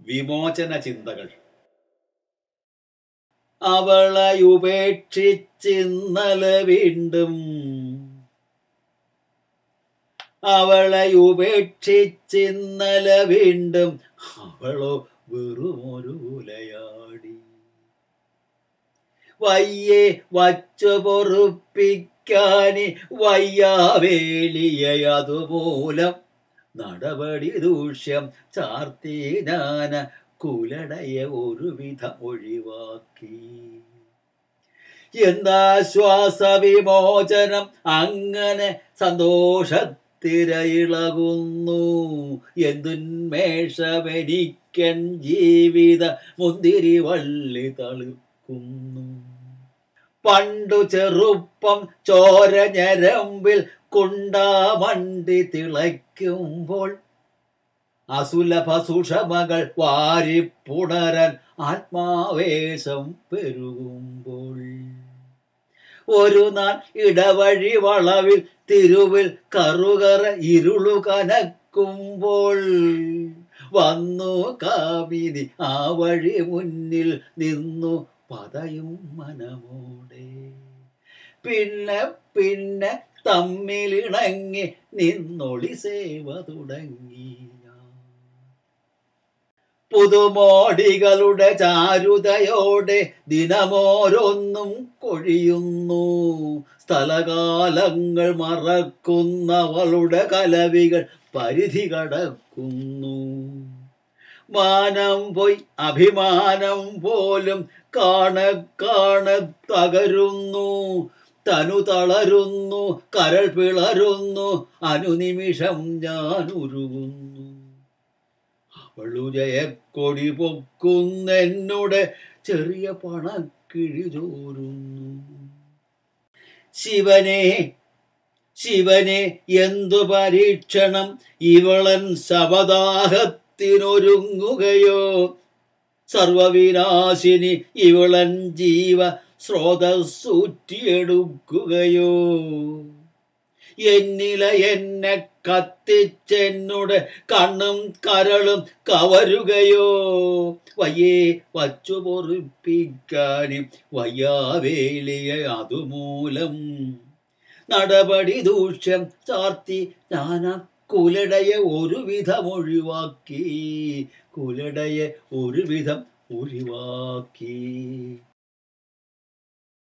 വിമോചന ചിന്തകൾ അവളെ ഉപേക്ഷിച്ചിന്നലെ വീണ്ടും അവളെ ഉപേക്ഷിച്ചിന്നലെ വീണ്ടും അവളോ വെറുമൊരു ഉലയാടി വയ്യേ വച്ചു പൊറുപ്പിക്കാനി വയ്യാവേലിയ അതുമൂലം നടപടി ദൂഷ്യം ചാർത്തി ഞാന കുലടയ ഒരുവിധം ഒഴിവാക്കി എന്താശ്വാസ വിമോചനം അങ്ങനെ സന്തോഷത്തിരയിളകുന്നു എന്തുന്മേഷമെനിക്കൻ ജീവിത മുന്തിരി വള്ളി തളിർക്കുന്നു പണ്ടു ചെറുപ്പം ചോര ഞരമ്പിൽ കുണ്ടാമണ്ടി തിളയ്ക്കുമ്പോൾ അസുലഭ സുഷമകൾ വാരിപ്പുണരാൻ ആത്മാവേശം പെരുകുമ്പോൾ ഒരു നാൾ ഇടവഴി വളവിൽ തിരുവിൽ കറുകറ ഇരുളു കനക്കുമ്പോൾ വന്നു കാമിനി ആ വഴി മുന്നിൽ നിന്നു പതയും മനമോടെ പിന്നെ പിന്നെ തമ്മിലിണങ്ങി നിന്നൊളി സേവ തുടങ്ങി ഞാൻ പുതുമോടികളുടെ ചാരുതയോടെ ദിനമോരൊന്നും കൊഴിയുന്നു സ്ഥലകാലങ്ങൾ മറക്കുന്നവളുടെ കലവികൾ പരിധി കടക്കുന്നു മാനം പോയി അഭിമാനം പോലും കാണ കാണ തകരുന്നു തനു തളരുന്നു കരൾ പിളരുന്നു അനുനിമിഷം ഞാൻ ഉരുകുന്നു അവളു ജയക്കൊടി പൊക്കുന്നെന്നുടെ ചെറിയ പണക്കിഴി ചോരുന്നു ശിവനെ ശിവനെ എന്തു പരീക്ഷണം ഇവളൻ ശവദാഹത്തിനൊരുങ്ങുകയോ സർവവിനാശിനി ഇവളൻ ജീവ സ്രോതസ്സൂറ്റിയെടുക്കുകയോ എന്നില എന്നെ കത്തിച്ചെന്നുടെ കണ്ണും കരളും കവരുകയോ വയ്യേ വച്ചു പൊറിപ്പിക്കാനും വയ്യാവേലിയ അതുമൂലം നടപടി ദൂഷ്യം ചാർത്തി ഞാന കുലടയെ ഒരുവിധം ഒഴിവാക്കി കുലടയെ ഒരുവിധം ഒഴിവാക്കി